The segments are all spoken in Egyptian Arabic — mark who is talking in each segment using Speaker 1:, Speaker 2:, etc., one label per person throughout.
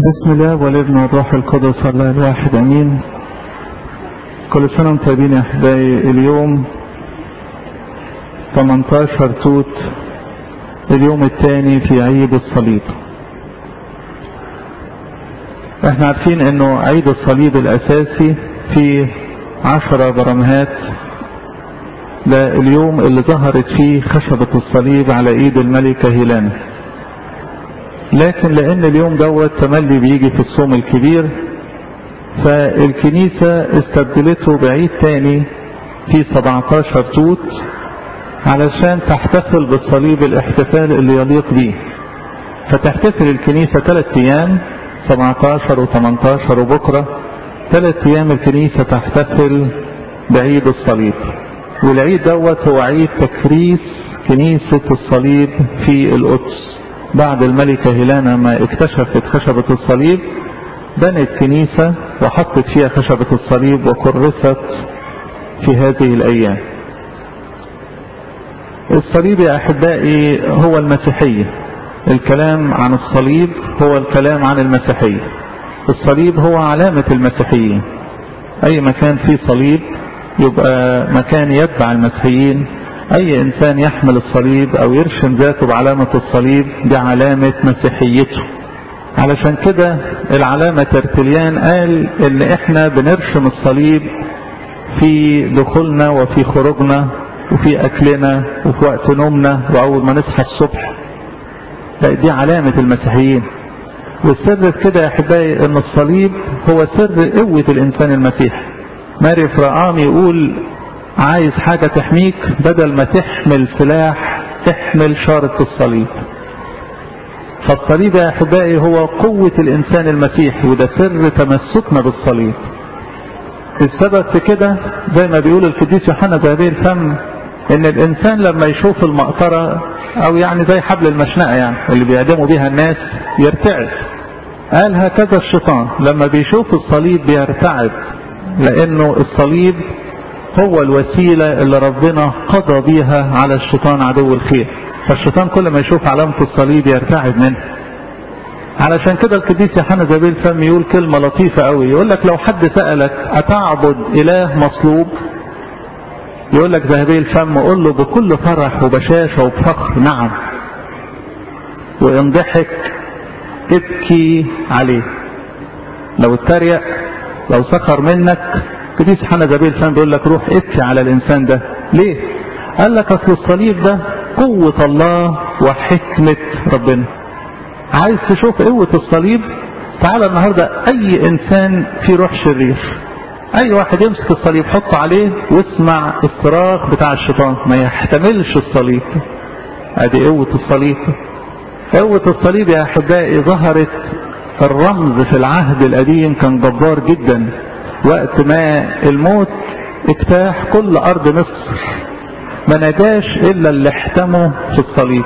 Speaker 1: بسم الله والابن والروح القدس الله الواحد امين كل سنة وانتم طيبين يا احبائي اليوم 18 توت اليوم الثاني في عيد الصليب احنا عارفين انه عيد الصليب الاساسي في عشرة برمهات ده اليوم اللي ظهرت فيه خشبة الصليب على ايد الملكة هيلانا لكن لان اليوم دوت تملي بيجي في الصوم الكبير فالكنيسة استبدلته بعيد تاني في 17 توت علشان تحتفل بالصليب الاحتفال اللي يليق بيه فتحتفل الكنيسة ثلاث ايام 17 و18 وبكرة ثلاث ايام الكنيسة تحتفل بعيد الصليب والعيد دوت هو عيد تكريس كنيسة الصليب في القدس بعد الملكة هيلانا ما اكتشفت خشبة الصليب بنت كنيسة وحطت فيها خشبة الصليب وكرست في هذه الأيام الصليب يا أحبائي هو المسيحية الكلام عن الصليب هو الكلام عن المسيحية الصليب هو علامة المسيحيين أي مكان فيه صليب يبقى مكان يتبع المسيحيين اي انسان يحمل الصليب او يرشم ذاته بعلامة الصليب دي علامة مسيحيته علشان كده العلامة ترتليان قال ان احنا بنرشم الصليب في دخولنا وفي خروجنا وفي اكلنا وفي وقت نومنا واول ما نصحى الصبح دي علامة المسيحيين والسر في كده يا احبائي ان الصليب هو سر قوة الانسان المسيحي ماري فرقام يقول عايز حاجة تحميك بدل ما تحمل سلاح احمل شارة الصليب فالصليب يا احبائي هو قوة الانسان المسيحي وده سر تمسكنا بالصليب السبب في كده زي ما بيقول القديس يوحنا ذهبي الفم ان الانسان لما يشوف المقطرة او يعني زي حبل المشنقة يعني اللي بيقدموا بيها الناس يرتعد قال هكذا الشيطان لما بيشوف الصليب بيرتعد لانه الصليب هو الوسيلة اللي ربنا قضى بيها على الشيطان عدو الخير فالشيطان كل ما يشوف علامة الصليب يرتعد منها علشان كده القديس يوحنا زبيل فم يقول كلمة لطيفة قوي يقول لك لو حد سألك أتعبد إله مصلوب يقول لك ذهبي الفم قول له بكل فرح وبشاشة وبفخر نعم وإن ضحك ابكي عليه لو اتريق لو سخر منك قديس حنا زبيل فان بيقول لك روح ابكي على الانسان ده ليه قال لك اصل الصليب ده قوة الله وحكمة ربنا عايز تشوف قوة الصليب تعالى النهاردة اي انسان في روح شرير اي واحد يمسك الصليب حطه عليه واسمع الصراخ بتاع الشيطان ما يحتملش الصليب ادي قوة الصليب قوة الصليب يا احبائي ظهرت الرمز في العهد القديم كان جبار جدا وقت ما الموت اجتاح كل ارض مصر ما نجاش الا اللي احتموا في الصليب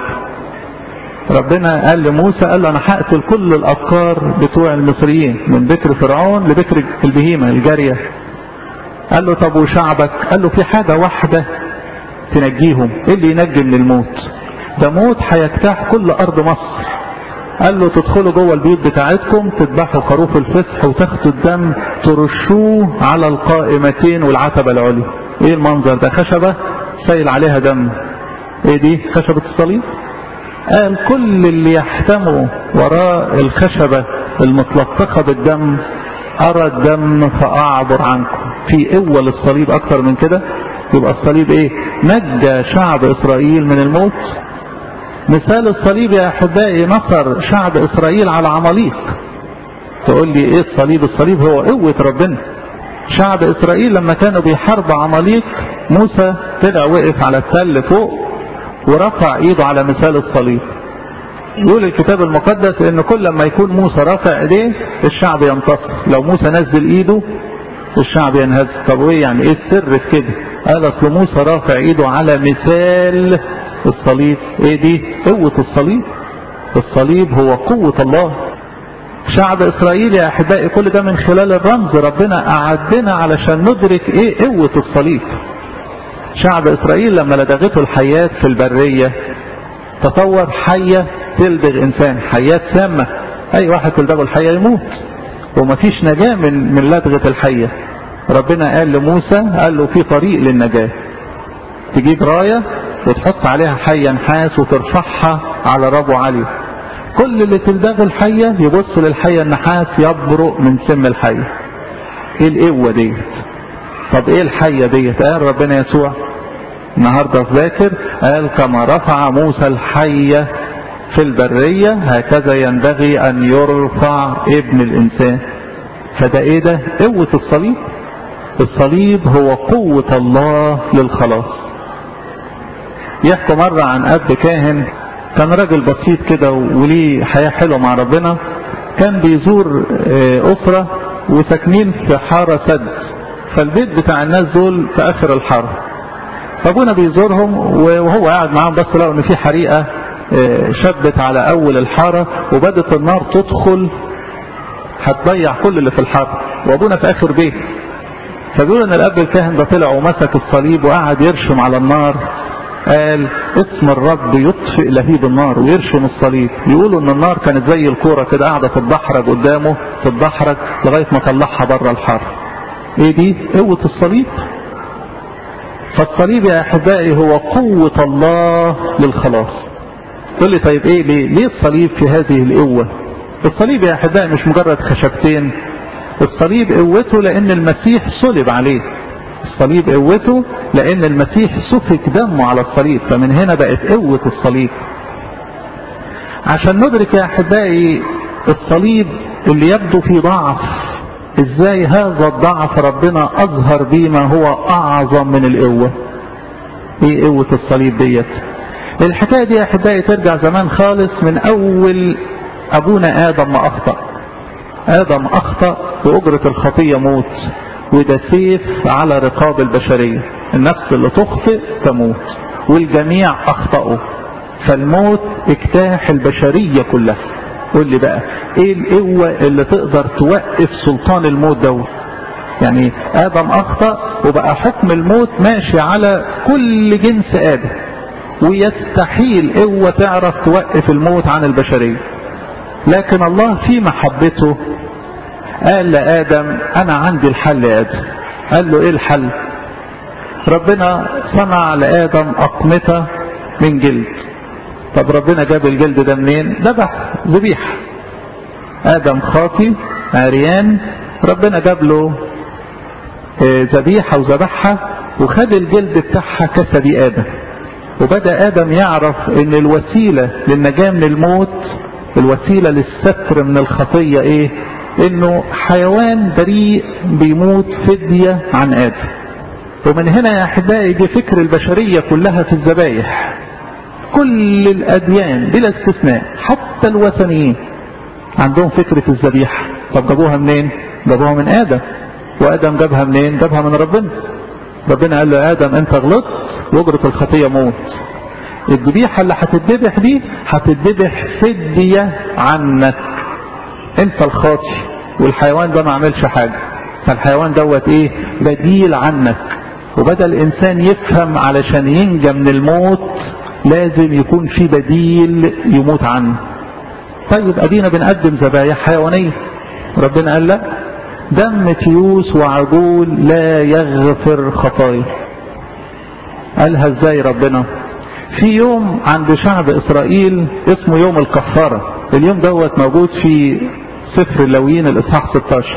Speaker 1: ربنا قال لموسى قال له انا هقتل كل الافكار بتوع المصريين من بكر فرعون لبكر البهيمة الجارية قال له طب وشعبك قال له في حاجة واحدة تنجيهم ايه اللي ينجي من الموت ده موت هيجتاح كل ارض مصر قال له تدخلوا جوه البيوت بتاعتكم تذبحوا خروف الفسح وتاخدوا الدم ترشوه على القائمتين والعتبة العليا ايه المنظر ده خشبة سيل عليها دم ايه دي خشبة الصليب قال كل اللي يحتموا وراء الخشبة المتلطخة بالدم ارى الدم فاعبر عنكم في قوة للصليب اكتر من كده يبقى الصليب ايه نجى شعب اسرائيل من الموت مثال الصليب يا احبائي نصر شعب اسرائيل على عماليق تقول لي ايه الصليب الصليب هو قوة ربنا شعب اسرائيل لما كانوا بيحاربوا عماليق موسى طلع وقف على التل فوق ورفع ايده على مثال الصليب يقول الكتاب المقدس ان كل ما يكون موسى رافع ايديه الشعب ينتصر لو موسى نزل ايده الشعب ينهزم طب وايه يعني ايه السر في كده قال اصل موسى رافع ايده على مثال الصليب ايه دي قوة الصليب الصليب هو قوة الله شعب اسرائيل يا احبائي كل ده من خلال الرمز ربنا اعدنا علشان ندرك ايه قوة الصليب شعب اسرائيل لما لدغته الحياة في البرية تصور حية تلدغ انسان حيات سامة اي واحد تلدغه الحية يموت ومفيش نجاة من من لدغة الحية ربنا قال لموسى قال له في طريق للنجاة تجيب راية وتحط عليها حية نحاس وترفعها على ربو علي كل اللي تلدغ الحية يبص للحية النحاس يبرق من سم الحية ايه القوة ديت طب ايه الحية ديت قال ربنا يسوع النهاردة ذاكر قال كما رفع موسى الحية في البرية هكذا ينبغي ان يرفع ابن الانسان فده ايه ده قوة الصليب الصليب هو قوة الله للخلاص يحكوا مرة عن اب كاهن كان راجل بسيط كده وليه حياة حلوة مع ربنا كان بيزور اسرة وساكنين في حارة سد فالبيت بتاع الناس دول في اخر الحارة فابونا بيزورهم وهو قاعد معاهم بس لقوا ان في حريقة شبت على اول الحارة وبدت النار تدخل هتضيع كل اللي في الحارة وابونا في اخر بيت فبيقول ان الاب الكاهن ده طلع ومسك الصليب وقعد يرشم على النار قال اسم الرب يطفئ لهيب النار ويرشم الصليب يقولوا ان النار كانت زي الكوره كده قاعده تتدحرج قدامه تتدحرج لغايه ما طلعها بره الحر ايه دي قوه الصليب فالصليب يا احبائي هو قوه الله للخلاص تقول لي طيب ايه ليه ليه الصليب في هذه القوه الصليب يا احبائي مش مجرد خشبتين الصليب قوته لان المسيح صلب عليه الصليب قوته لان المسيح سفك دمه على الصليب فمن هنا بقت قوة الصليب عشان ندرك يا احبائي الصليب اللي يبدو في ضعف ازاي هذا الضعف ربنا اظهر بيه ما هو اعظم من القوة ايه قوة الصليب ديت الحكاية دي يا احبائي ترجع زمان خالص من اول ابونا ادم ما اخطأ ادم اخطأ واجرة الخطية موت وده سيف على رقاب البشرية النفس اللي تخطئ تموت والجميع اخطأوا فالموت اجتاح البشرية كلها قول لي بقى ايه القوة اللي تقدر توقف سلطان الموت دوت يعني ادم اخطأ وبقى حكم الموت ماشي على كل جنس ادم ويستحيل قوة تعرف توقف الموت عن البشرية لكن الله في محبته قال لآدم أنا عندي الحل يا آدم قال له إيه الحل ربنا صنع لآدم أقمطة من جلد طب ربنا جاب الجلد ده منين ذبح ذبيحة آدم خاطي عريان ربنا جاب له ذبيحة وذبحها وخد الجلد بتاعها كسى بيه آدم وبدأ آدم يعرف ان الوسيلة للنجاة من الموت الوسيلة للستر من الخطية ايه انه حيوان بريء بيموت فدية عن ادم ومن هنا يا احبائي دي فكر البشرية كلها في الذبايح كل الاديان بلا استثناء حتى الوثنيين عندهم فكر في الذبيحة طب جابوها منين جابوها من ادم وادم جابها منين جابها من ربنا ربنا قال له يا ادم انت غلطت واجرة الخطية موت الذبيحة اللي هتتذبح دي هتتذبح فدية عنك انت الخاطي والحيوان ده ما عملش حاجة فالحيوان دوت ايه بديل عنك وبدأ الانسان يفهم علشان ينجى من الموت لازم يكون في بديل يموت عنه طيب ادينا بنقدم ذبايح حيوانية ربنا قال لا دم تيوس وعجول لا يغفر خطايا قالها ازاي ربنا في يوم عند شعب اسرائيل اسمه يوم الكفارة اليوم دوت موجود في سفر اللويين الاصحاح 16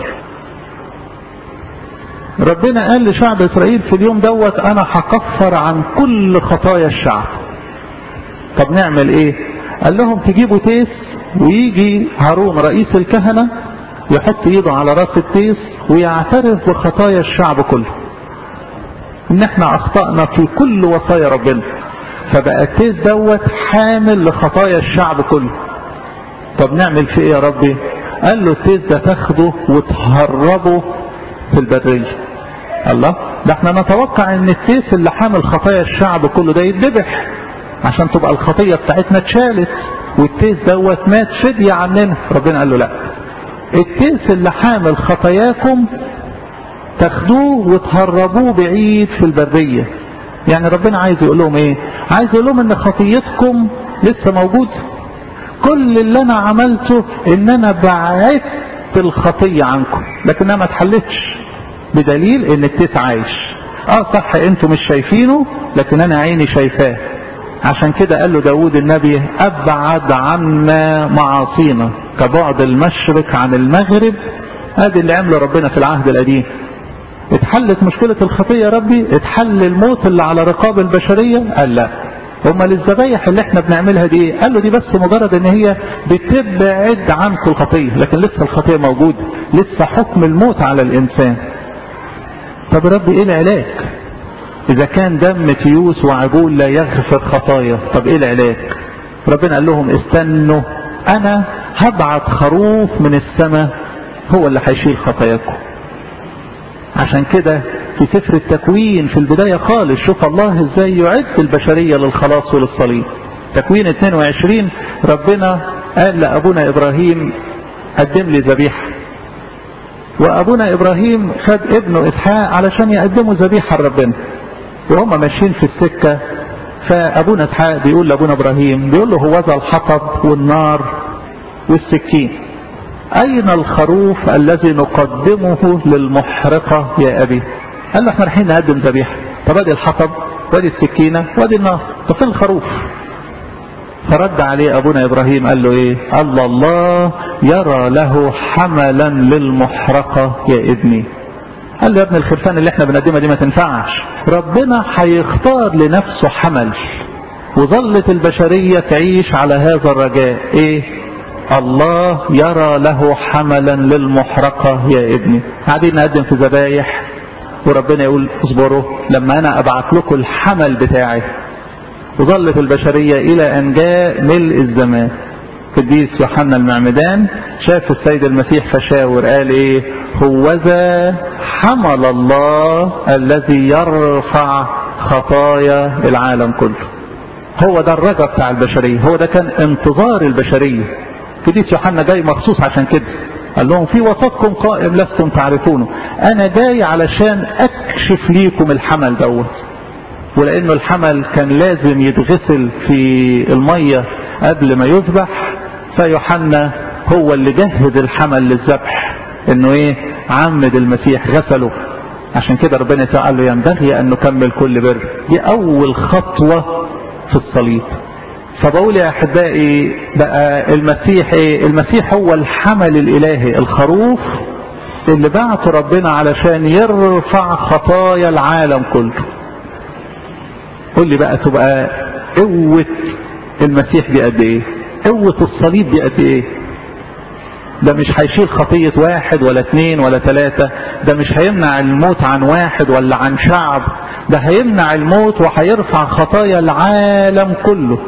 Speaker 1: ربنا قال لشعب اسرائيل في اليوم دوت انا هكفر عن كل خطايا الشعب طب نعمل ايه قال لهم تجيبوا تيس ويجي هارون رئيس الكهنة يحط ايده على راس التيس ويعترف بخطايا الشعب كله ان احنا اخطأنا في كل وصايا ربنا فبقى التيس دوت حامل لخطايا الشعب كله طب نعمل في ايه يا ربي قال له التيس ده تاخده وتهربه في البرية الله ده احنا نتوقع ان التيس اللي حامل خطايا الشعب كله ده يتذبح عشان تبقى الخطية بتاعتنا اتشالت والتيس دوت مات فدية عننا ربنا قال له لا التيس اللي حامل خطاياكم تاخدوه وتهربوه بعيد في البرية يعني ربنا عايز يقول لهم ايه عايز يقول لهم ان خطيتكم لسه موجودة كل اللي انا عملته ان انا بعدت الخطية عنكم لكنها ما اتحلتش بدليل ان التيس عايش اه صح انتوا مش شايفينه لكن انا عيني شايفاه عشان كده قال له داود النبي ابعد عنا معاصينا كبعد المشرق عن المغرب ادي اللي عمله ربنا في العهد القديم اتحلت مشكلة الخطية يا ربي اتحل الموت اللي على رقاب البشرية قال لا هما الذبايح اللي احنا بنعملها دي ايه قال له دي بس مجرد ان هي بتبعد عنكم الخطية لكن لسه الخطية موجودة لسه حكم الموت على الانسان طب يا ربي ايه العلاج اذا كان دم تيوس وعجول لا يغفر خطايا طب ايه العلاج ربنا قال لهم استنوا انا هبعت خروف من السماء هو اللي هيشيل خطاياكم عشان كده في سفر التكوين في البداية خالص شوف الله ازاي يعد البشرية للخلاص وللصليب تكوين 22 ربنا قال لأبونا إبراهيم قدم لي ذبيحة وأبونا إبراهيم خد ابنه إسحاق علشان يقدموا ذبيحة لربنا وهم ماشيين في السكة فأبونا إسحاق بيقول لأبونا إبراهيم بيقول له هوذا الحطب والنار والسكين أين الخروف الذي نقدمه للمحرقة يا أبي قال له احنا رايحين نقدم ذبيحة طب ادي الحطب وادي السكينة وادي النار طب فين الخروف فرد عليه أبونا إبراهيم قال له إيه قال الله يرى له حملا للمحرقة يا ابني قال له يا ابن الخرفان اللي احنا بنقدمها دي ما تنفعش ربنا هيختار لنفسه حمل وظلت البشرية تعيش على هذا الرجاء ايه الله يرى له حملا للمحرقة يا ابني قاعدين نقدم في ذبايح وربنا يقول اصبروا لما انا ابعت لكم الحمل بتاعي وظلت البشرية الى ان جاء ملء الزمان قديس يوحنا المعمدان شاف السيد المسيح فشاور قال ايه هوذا حمل الله الذي يرفع خطايا العالم كله هو ده الرجا بتاع البشرية هو ده كان انتظار البشرية قديس يوحنا جاي مخصوص عشان كده قال لهم في وسطكم قائم لستم تعرفونه انا جاي علشان اكشف ليكم الحمل دوت ولانه الحمل كان لازم يتغسل في المية قبل ما يذبح فيوحنا هو اللي جهز الحمل للذبح انه ايه عمد المسيح غسله عشان كده ربنا قال له ينبغي ان نكمل كل بر دي اول خطوة في الصليب فبقول يا احبائي بقى المسيح ايه المسيح هو الحمل الالهي الخروف اللي بعته ربنا علشان يرفع خطايا العالم كله قول لي بقى تبقى قوة المسيح دي قد ايه قوة الصليب دي قد ايه ده مش هيشيل خطية واحد ولا اتنين ولا تلاتة ده مش هيمنع الموت عن واحد ولا عن شعب ده هيمنع الموت وهيرفع خطايا العالم كله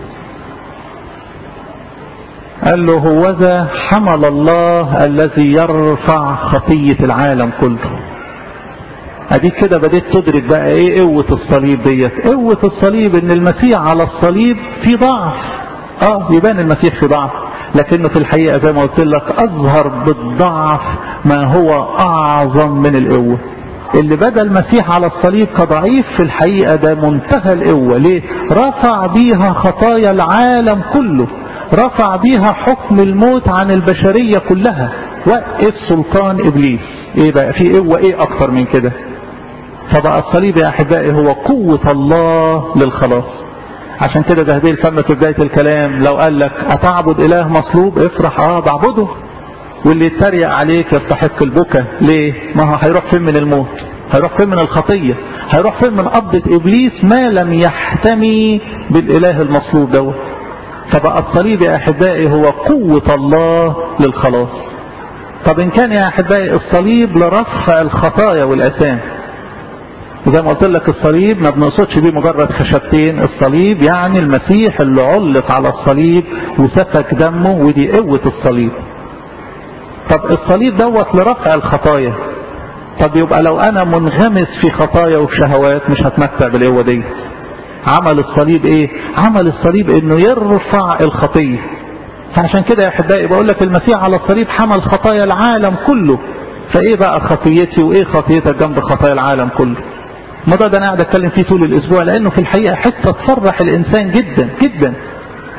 Speaker 1: قال له هوذا حمل الله الذي يرفع خطية العالم كله اديك كده بديت تدرك بقى ايه قوة الصليب ديت قوة الصليب ان المسيح على الصليب في ضعف اه يبان المسيح في ضعف لكنه في الحقيقة زي ما قلت لك اظهر بالضعف ما هو اعظم من القوة اللي بدا المسيح على الصليب كضعيف في الحقيقة ده منتهى القوة ليه رفع بيها خطايا العالم كله رفع بيها حكم الموت عن البشرية كلها وقف سلطان ابليس ايه بقى في قوة ايه اكتر من كده فبقى الصليب يا احبائي هو قوة الله للخلاص عشان كده ده هدي الفم في بداية الكلام لو قال لك اتعبد اله مصلوب افرح اه بعبده واللي يتريق عليك يستحق البكا ليه ما هو هيروح فين من الموت هيروح فين من الخطية هيروح فين من قبضة ابليس ما لم يحتمي بالاله المصلوب دوت فبقى الصليب يا احبائي هو قوة الله للخلاص طب ان كان يا احبائي الصليب لرفع الخطايا والاثام زي ما قلت لك الصليب ما بنقصدش بيه مجرد خشبتين الصليب يعني المسيح اللي علق على الصليب وسفك دمه ودي قوة الصليب طب الصليب دوت لرفع الخطايا طب يبقى لو انا منغمس في خطايا وفي شهوات مش هتمتع بالقوة دي عمل الصليب ايه عمل الصليب انه يرفع الخطية فعشان كده يا احبائي بقول لك المسيح على الصليب حمل خطايا العالم كله فايه بقى خطيتي وايه خطيتك جنب خطايا العالم كله الموضوع ده انا قاعد اتكلم فيه طول الاسبوع لانه في الحقيقه حته تفرح الانسان جدا جدا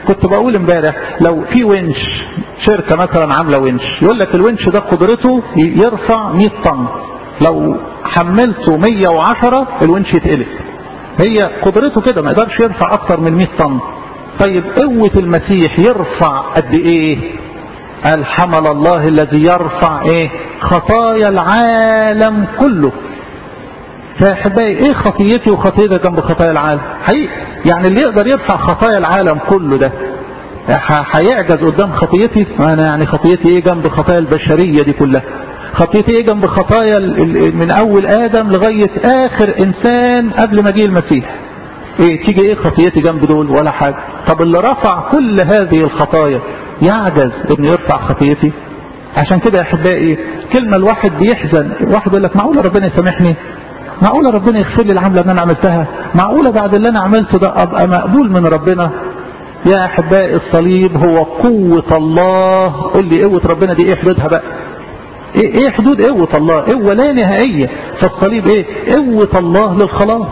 Speaker 1: كنت بقول امبارح لو في ونش شركة مثلا عاملة ونش يقول لك الونش ده قدرته يرفع 100 طن لو حملته 110 الونش يتقلب هي قدرته كده ما يقدرش يرفع اكتر من 100 طن طيب قوة المسيح يرفع قد ايه قال حمل الله الذي يرفع ايه خطايا العالم كله فاحبائي ايه خطيتي وخطيتك جنب خطايا العالم حقيقي يعني اللي يقدر يرفع خطايا العالم كله ده هيعجز قدام خطيتي انا يعني خطيتي ايه جنب خطايا البشرية دي كلها خطيتي ايه جنب خطايا من اول ادم لغاية اخر انسان قبل ما جه المسيح ايه تيجي ايه خطيتي جنب دول ولا حاجة طب اللي رفع كل هذه الخطايا يعجز ان يرفع خطيتي عشان كده يا احبائي كلمة الواحد بيحزن واحد يقول لك معقولة ربنا يسامحني معقولة ربنا يغفر لي العملة اللي انا عملتها معقولة بعد اللي انا عملته ده ابقى مقبول من ربنا يا احبائي الصليب هو قوة الله قول لي قوة ربنا دي ايه حدودها بقى ايه ايه حدود قوة الله قوة لا نهائية فالصليب ايه قوة الله للخلاص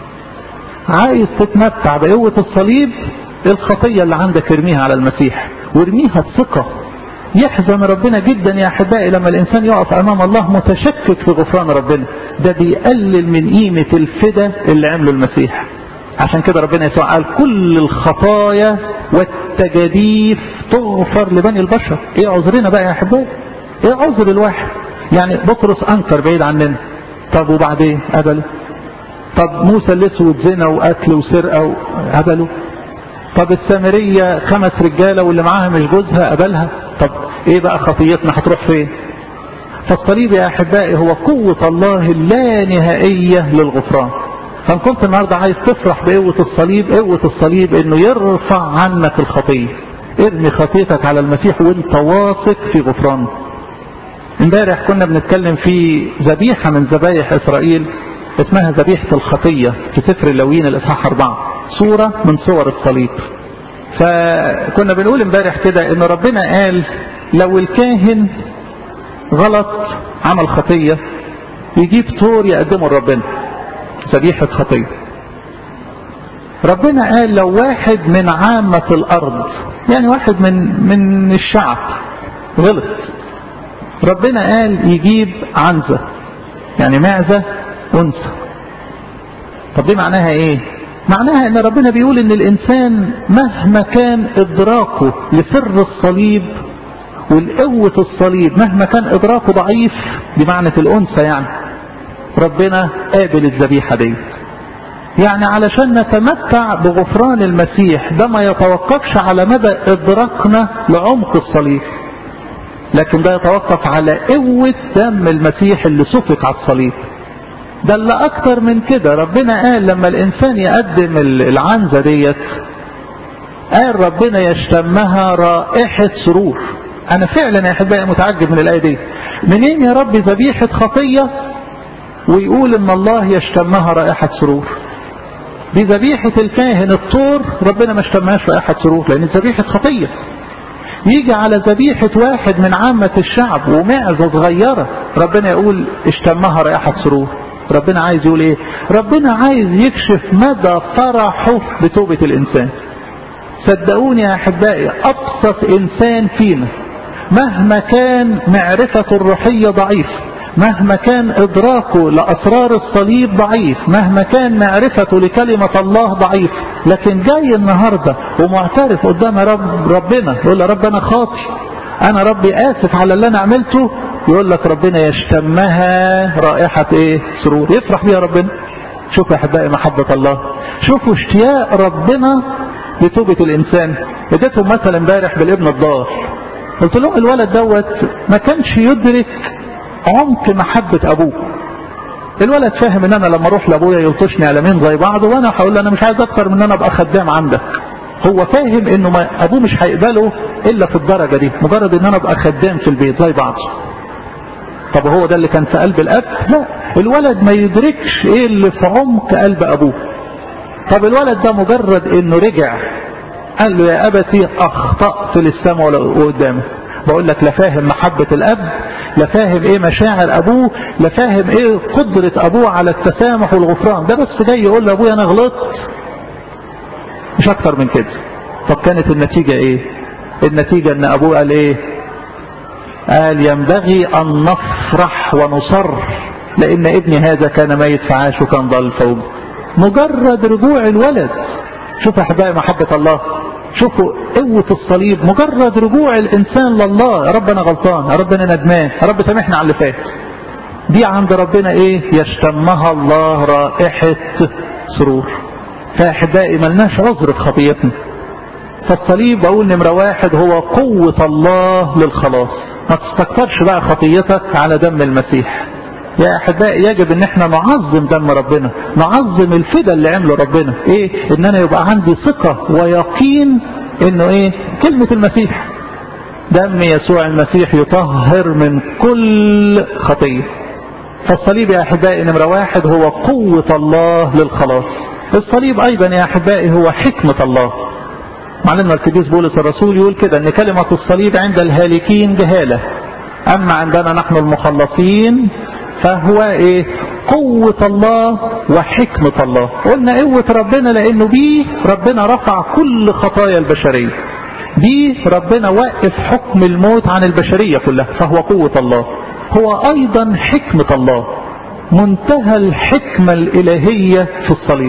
Speaker 1: عايز تتمتع بقوة الصليب الخطية اللي عندك ارميها على المسيح وارميها بثقة يحزن ربنا جدا يا احبائي لما الانسان يقف امام الله متشكك في غفران ربنا ده بيقلل من قيمة الفدا اللي عمله المسيح عشان كده ربنا يسوع قال كل الخطايا والتجاديف تغفر لبني البشر ايه عذرنا بقى يا احبائي ايه عذر الواحد يعني بطرس انكر بعيد عننا طب وبعدين قبله طب موسى الاسود زنا وقتل وسرقه قبله طب السامرية خمس رجالة واللي معاها مش جوزها قبلها طب ايه بقى خطيتنا هتروح فين فالصليب يا احبائي هو قوة الله اللانهائية للغفران فان كنت النهاردة عايز تفرح بقوة الصليب قوة الصليب انه يرفع عنك الخطية ارمي خطيتك على المسيح وانت واثق في غفرانه امبارح كنا بنتكلم في ذبيحة من ذبايح اسرائيل اسمها ذبيحة الخطية في سفر اللوين الاصحاح اربعة صورة من صور الصليب فكنا بنقول امبارح كده ان ربنا قال لو الكاهن غلط عمل خطية يجيب طور يقدمه لربنا ذبيحة خطية ربنا قال لو واحد من عامة الارض يعني واحد من من الشعب غلط ربنا قال يجيب عنزة يعني معزة انثى طب دي معناها ايه معناها ان ربنا بيقول ان الانسان مهما كان ادراكه لسر الصليب والقوة الصليب مهما كان ادراكه ضعيف بمعنى الانثى يعني ربنا قابل الذبيحة دي يعني علشان نتمتع بغفران المسيح ده ما يتوقفش على مدى ادراكنا لعمق الصليب لكن ده يتوقف على قوة دم المسيح اللي سفك على الصليب ده اللي اكتر من كده ربنا قال لما الانسان يقدم العنزة ديت قال ربنا يشتمها رائحة سرور انا فعلا يا احبائي متعجب من الايه دي منين يا رب ذبيحة خطية ويقول ان الله يشتمها رائحة سرور دي ذبيحة الكاهن الطور ربنا ما اشتمهاش رائحة سرور لان ذبيحة خطية يجي على ذبيحة واحد من عامة الشعب ومعزة صغيرة ربنا يقول اشتمها رائحة سرور ربنا عايز يقول ايه ربنا عايز يكشف مدى فرحه بتوبة الانسان صدقوني يا احبائي ابسط انسان فينا مهما كان معرفة الروحية ضعيف مهما كان ادراكه لاسرار الصليب ضعيف مهما كان معرفته لكلمة الله ضعيف لكن جاي النهاردة ومعترف قدام رب ربنا يقول يا رب انا خاطي انا ربي اسف على اللي انا عملته يقول لك ربنا يشتمها رائحة ايه سرور يفرح بيها ربنا شوفوا يا احبائي محبة الله شوفوا اشتياق ربنا لتوبة الانسان اديتهم مثلا امبارح بالابن الضال قلت لهم الولد دوت ما كانش يدرك عمق محبة ابوه الولد فاهم ان انا لما اروح لابويا يلطشني قلمين زي بعض وانا هقول له انا مش عايز اكتر من ان انا ابقى خدام عندك هو فاهم انه ما ابوه مش هيقبله الا في الدرجة دي مجرد ان انا ابقى خدام في البيت زي بعض طب هو ده اللي كان في قلب الاب لا الولد ما يدركش ايه اللي في عمق قلب ابوه طب الولد ده مجرد انه رجع قال له يا ابتي اخطأت للسماء وقدامه بقول لك لا فاهم محبة الاب لا فاهم ايه مشاعر ابوه لا فاهم ايه قدرة ابوه على التسامح والغفران ده بس جاي يقول لابويا انا غلطت مش اكتر من كده طب كانت النتيجة ايه النتيجة ان ابوه قال ايه قال ينبغي ان نفرح ونصر لان ابني هذا كان ميت فعاش وكان ضل فوق مجرد رجوع الولد شوفوا احبائي محبة الله شوفوا قوة الصليب مجرد رجوع الانسان لله يا رب انا غلطان يا رب انا ندمان يا رب سامحنا على اللي فات دي عند ربنا ايه يشتمها الله رائحة سرور فاحبائي ملناش عذر في خطيتنا فالصليب بقول نمرة واحد هو قوة الله للخلاص ما تستكترش بقى خطيتك على دم المسيح يا احبائي يجب ان احنا نعظم دم ربنا نعظم الفدا اللي عمله ربنا ايه ان انا يبقى عندي ثقة ويقين انه ايه كلمة المسيح دم يسوع المسيح يطهر من كل خطية فالصليب يا احبائي نمرة واحد هو قوة الله للخلاص الصليب ايضا يا احبائي هو حكمة الله معلمنا القديس بولس الرسول يقول كده ان كلمة الصليب عند الهالكين جهالة اما عندنا نحن المخلصين فهو ايه قوة الله وحكمة الله قلنا قوة ربنا لانه بيه ربنا رفع كل خطايا البشرية بيه ربنا وقف حكم الموت عن البشرية كلها فهو قوة الله هو ايضا حكمة الله منتهى الحكمة الالهية في الصليب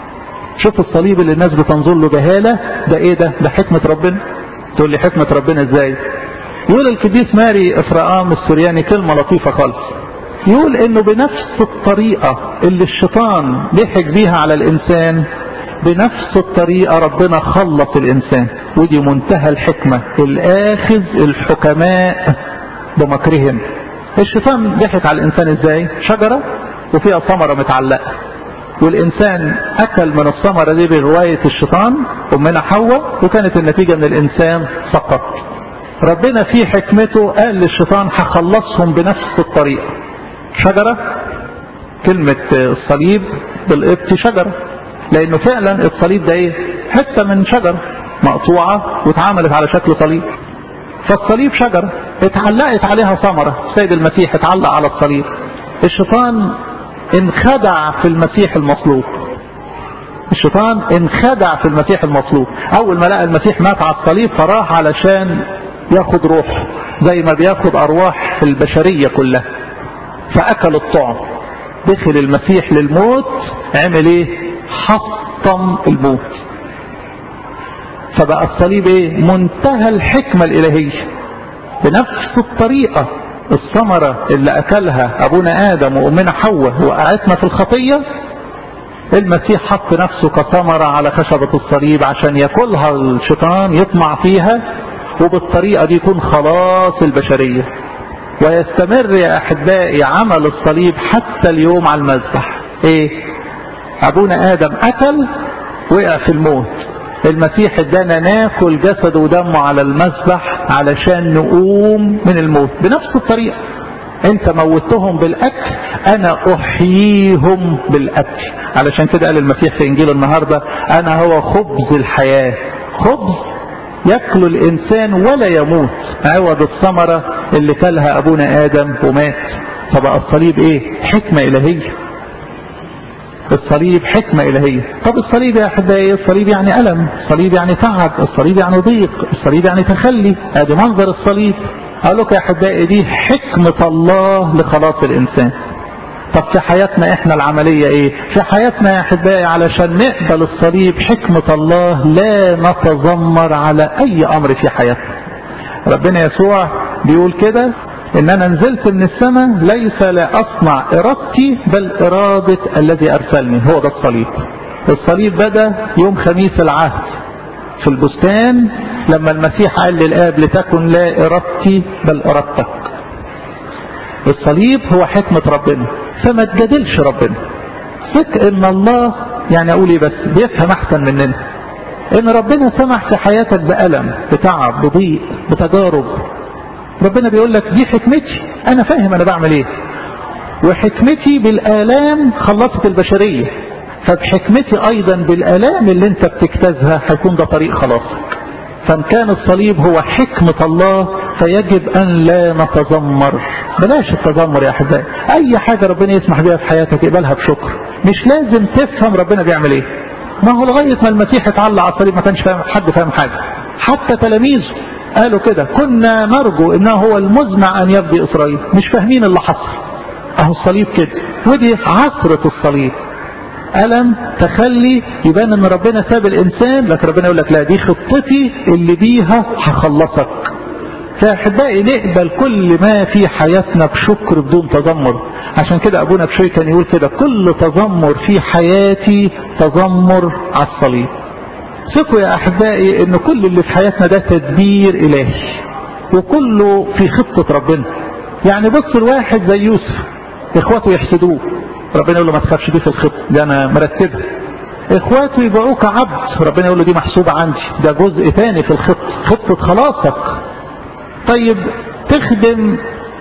Speaker 1: شوف الصليب اللي الناس بتنظر له جهالة ده ايه ده ده حكمة ربنا تقول لي حكمة ربنا ازاي يقول القديس ماري افرقام السورياني كلمة لطيفة خالص يقول انه بنفس الطريقة اللي الشيطان ضحك بيها على الانسان بنفس الطريقة ربنا خلص الانسان ودي منتهى الحكمة الاخذ الحكماء بمكرهم الشيطان ضحك على الانسان ازاي شجرة وفيها ثمرة متعلقة والإنسان أكل من الثمرة دي برواية الشيطان ومنها حواء وكانت النتيجة من الإنسان سقط ربنا في حكمته قال للشيطان هخلصهم بنفس الطريقة شجرة كلمة الصليب بالقبط شجرة لأنه فعلا الصليب ده إيه حتة من شجرة مقطوعة واتعملت على شكل صليب فالصليب شجرة اتعلقت عليها ثمرة السيد المسيح اتعلق على الصليب الشيطان انخدع في المسيح المصلوب الشيطان انخدع في المسيح المصلوب اول ما لقى المسيح مات على الصليب فراح علشان ياخد روح زي ما بياخد ارواح في البشرية كلها فاكل الطعم دخل المسيح للموت عمل ايه حطم الموت فبقى الصليب ايه منتهى الحكمة الالهية بنفس الطريقة الثمرة اللي أكلها أبونا آدم وأمنا حواء وقعتنا في الخطية المسيح حط نفسه كثمرة على خشبة الصليب عشان ياكلها الشيطان يطمع فيها وبالطريقة دي يكون خلاص البشرية ويستمر يا أحبائي عمل الصليب حتى اليوم على المذبح إيه أبونا آدم أكل وقع في الموت المسيح ادانا ناكل جسده ودمه على المذبح علشان نقوم من الموت بنفس الطريقة انت موتهم بالاكل انا احييهم بالاكل علشان كده قال المسيح في انجيل النهاردة انا هو خبز الحياة خبز ياكل الانسان ولا يموت عوض الثمرة اللي كلها ابونا ادم ومات فبقى الصليب ايه حكمة الهية الصليب حكمة إلهية طب الصليب يا أحبائي الصليب يعني ألم الصليب يعني تعب الصليب يعني ضيق الصليب يعني تخلي ادي منظر الصليب قال لك يا أحبائي دي حكمة الله لخلاص الإنسان طب في حياتنا احنا العملية ايه في حياتنا يا احبائي علشان نقبل الصليب حكمة الله لا نتذمر على اي امر في حياتنا ربنا يسوع بيقول كده ان انا نزلت من السماء ليس لاصنع ارادتي بل ارادة الذي ارسلني هو ده الصليب الصليب بدأ يوم خميس العهد في البستان لما المسيح قال للآب لتكن لا ارادتي بل ارادتك الصليب هو حكمة ربنا فما تجادلش ربنا ثق ان الله يعني اقول ايه بس بيفهم احسن مننا ان ربنا سمح في حياتك بألم بتعب بضيق بتجارب ربنا بيقول لك دي حكمتي انا فاهم انا بعمل ايه وحكمتي بالآلام خلصت البشرية فبحكمتي ايضا بالآلام اللي انت بتجتازها هيكون ده طريق خلاصك فان كان الصليب هو حكمة الله فيجب ان لا نتذمر بلاش التذمر يا احبائي اي حاجة ربنا يسمح بها في حياتك اقبلها بشكر مش لازم تفهم ربنا بيعمل ايه ما هو لغاية ما المسيح اتعلق على الصليب ما كانش فاهم حد فاهم حاجة حتى تلاميذه قالوا كده كنا نرجو انه هو المزمع ان يفدي اسرائيل مش فاهمين اللي حصل اهو الصليب كده ودي عصرة الصليب ألم تخلي يبان ان ربنا ساب الانسان لكن ربنا يقول لك لا دي خطتي اللي بيها هخلصك فاحبائي نقبل كل ما في حياتنا بشكر بدون تذمر عشان كده ابونا بشوي كان يقول كده كل تذمر في حياتي تذمر على الصليب ثقوا يا احبائي ان كل اللي في حياتنا ده تدبير الهي وكله في خطة ربنا يعني بص الواحد زي يوسف اخواته يحسدوه ربنا يقول له ما تخافش دي في الخطة دي انا مرتبها اخواته يبيعوك عبد ربنا يقول له دي محسوبة عندي ده جزء تاني في الخطة خطة خلاصك طيب تخدم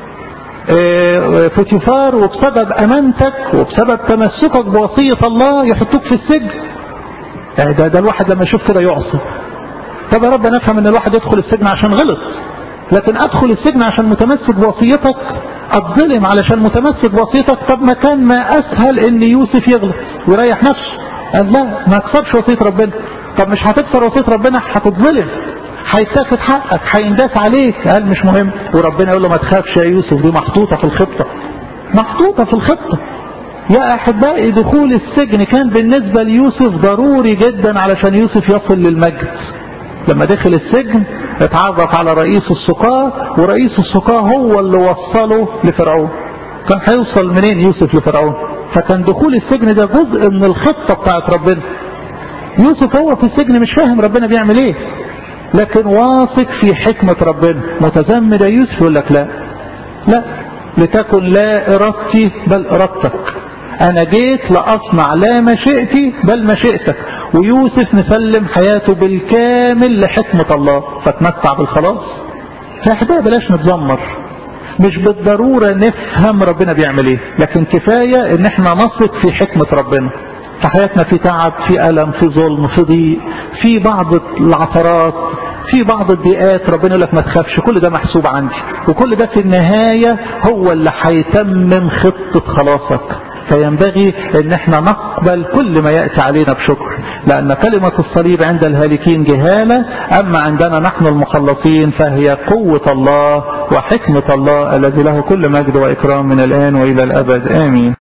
Speaker 1: فوتيفار وبسبب امانتك وبسبب تمسكك بوصية الله يحطوك في السجن يعني ده, ده الواحد لما يشوف كده يعصي طب يا رب نفهم ان الواحد يدخل السجن عشان غلط لكن ادخل السجن عشان متمسك بوصيتك اتظلم علشان متمسك بوصيتك طب ما كان ما اسهل ان يوسف يغلط ويريح نفسه قال لا ما اكسرش وصية ربنا طب مش هتكسر وصية ربنا هتتظلم هيتاخد حقك هينداس عليك قال مش مهم وربنا يقول له ما تخافش يا يوسف دي محطوطة في الخطة محطوطة في الخطة يا أحبائي دخول السجن كان بالنسبة ليوسف ضروري جدا علشان يوسف يصل للمجد لما دخل السجن اتعرف على رئيس السقاة ورئيس السقاة هو اللي وصله لفرعون كان هيوصل منين يوسف لفرعون فكان دخول السجن ده جزء من الخطة بتاعت ربنا يوسف هو في السجن مش فاهم ربنا بيعمل ايه لكن واثق في حكمة ربنا متزمد يوسف يقول لك لا لا لتكن لا ارادتي بل ارادتك انا جيت لاصنع لا مشيئتي بل مشيئتك ويوسف مسلم حياته بالكامل لحكمة الله فتمتع بالخلاص فاحنا بلاش نتذمر مش بالضرورة نفهم ربنا بيعمل ايه لكن كفاية ان احنا نثق في حكمة ربنا في حياتنا في تعب في ألم في ظلم في ضيق في بعض العثرات في بعض الضيقات ربنا يقول لك ما تخافش كل ده محسوب عندي وكل ده في النهاية هو اللي هيتمم خطة خلاصك فينبغي ان احنا نقبل كل ما يأتي علينا بشكر لان كلمة الصليب عند الهالكين جهالة اما عندنا نحن المخلصين فهي قوة الله وحكمة الله الذي له كل مجد واكرام من الان والى الابد امين